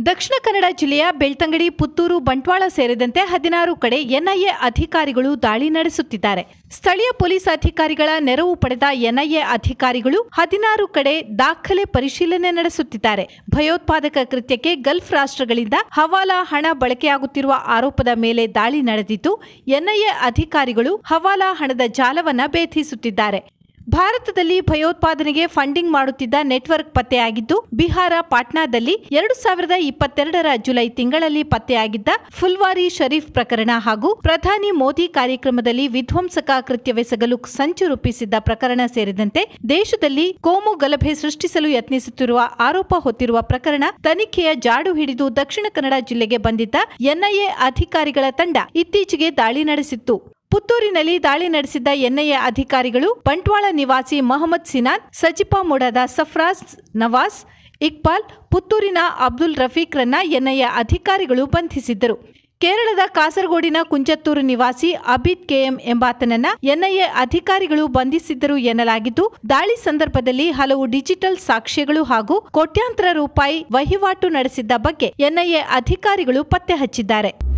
ದಕ್ಷಿಣ ಕನ್ನಡ ಜಿಲ್ಲೆಯ ಬೆಳ್ತಂಗಡಿ ಪುತ್ತೂರು ಬಂಟ್ವಾಳ ಸೇರಿದಂತೆ ಹದಿನಾರು ಕಡೆ ಎನ್ಐಎ ಅಧಿಕಾರಿಗಳು ದಾಳಿ ನಡೆಸುತ್ತಿದ್ದಾರೆ ಸ್ಥಳೀಯ ಪೊಲೀಸ್ ಅಧಿಕಾರಿಗಳ ನೆರವು ಪಡೆದ ಎನ್ಐಎ ಅಧಿಕಾರಿಗಳು ಹದಿನಾರು ಕಡೆ ದಾಖಲೆ ಪರಿಶೀಲನೆ ನಡೆಸುತ್ತಿದ್ದಾರೆ ಭಯೋತ್ಪಾದಕ ಕೃತ್ಯಕ್ಕೆ ಗಲ್ಫ್ ರಾಷ್ಟ್ರಗಳಿಂದ ಹವಾಲಾ ಹಣ ಬಳಕೆಯಾಗುತ್ತಿರುವ ಆರೋಪದ ಮೇಲೆ ದಾಳಿ ನಡೆದಿದ್ದು ಎನ್ಐಎ ಅಧಿಕಾರಿಗಳು ಹವಾಲಾ ಹಣದ ಜಾಲವನ್ನ ಭೇದಿಸುತ್ತಿದ್ದಾರೆ ಭಾರತದಲ್ಲಿ ಭಯೋತ್ಪಾದನೆಗೆ ಫಂಡಿಂಗ್ ಮಾಡುತ್ತಿದ್ದ ನೆಟ್ವರ್ಕ್ ಪತ್ತೆಯಾಗಿದ್ದು ಬಿಹಾರ ಪಾಟ್ನಾದಲ್ಲಿ ಎರಡು ಸಾವಿರದ ಇಪ್ಪತ್ತೆರಡರ ಜುಲೈ ತಿಂಗಳಲ್ಲಿ ಪತ್ತೆಯಾಗಿದ್ದ ಫುಲ್ವಾರಿ ಶರೀಫ್ ಪ್ರಕರಣ ಹಾಗೂ ಪ್ರಧಾನಿ ಮೋದಿ ಕಾರ್ಯಕ್ರಮದಲ್ಲಿ ವಿಧ್ವಂಸಕ ಕೃತ್ಯವೆಸಗಲು ಸಂಚು ರೂಪಿಸಿದ್ದ ಪ್ರಕರಣ ಸೇರಿದಂತೆ ದೇಶದಲ್ಲಿ ಕೋಮು ಗಲಭೆ ಸೃಷ್ಟಿಸಲು ಯತ್ನಿಸುತ್ತಿರುವ ಆರೋಪ ಹೊತ್ತಿರುವ ಪ್ರಕರಣ ತನಿಖೆಯ ಜಾಡು ಹಿಡಿದು ದಕ್ಷಿಣ ಕನ್ನಡ ಜಿಲ್ಲೆಗೆ ಬಂದಿದ್ದ ಎನ್ಐಎ ಅಧಿಕಾರಿಗಳ ತಂಡ ಇತ್ತೀಚೆಗೆ ದಾಳಿ ನಡೆಸಿತ್ತು ಪುತ್ತೂರಿನಲ್ಲಿ ದಾಳಿ ನಡೆಸಿದ್ದ ಎನ್ಐಎ ಅಧಿಕಾರಿಗಳು ಬಂಟ್ವಾಳ ನಿವಾಸಿ ಮೊಹಮ್ಮದ್ ಸಿನಾನ್ ಸಜಿಪಾ ಮುಡಾದ ಸಫ್ರಾಸ್ ನವಾಜ್ ಇಕ್ಬಾಲ್ ಪುತ್ತೂರಿನ ಅಬ್ದುಲ್ ರಫೀಕ್ರನ್ನ ಎನ್ಐಎ ಅಧಿಕಾರಿಗಳು ಬಂಧಿಸಿದ್ದರು ಕೇರಳದ ಕಾಸರಗೋಡಿನ ಕುಂಜತ್ತೂರು ನಿವಾಸಿ ಅಬಿದ್ ಕೆಎಂ ಎಂಬಾತನನ್ನ ಎನ್ಐಎ ಅಧಿಕಾರಿಗಳು ಬಂಧಿಸಿದ್ದರು ಎನ್ನಲಾಗಿದ್ದು ದಾಳಿ ಸಂದರ್ಭದಲ್ಲಿ ಹಲವು ಡಿಜಿಟಲ್ ಸಾಕ್ಷ್ಯಗಳು ಹಾಗೂ ಕೋಟ್ಯಾಂತರ ರೂಪಾಯಿ ವಹಿವಾಟು ನಡೆಸಿದ್ದ ಬಗ್ಗೆ ಎನ್ಐಎ ಅಧಿಕಾರಿಗಳು ಪತ್ತೆ ಹಚ್ಚಿದ್ದಾರೆ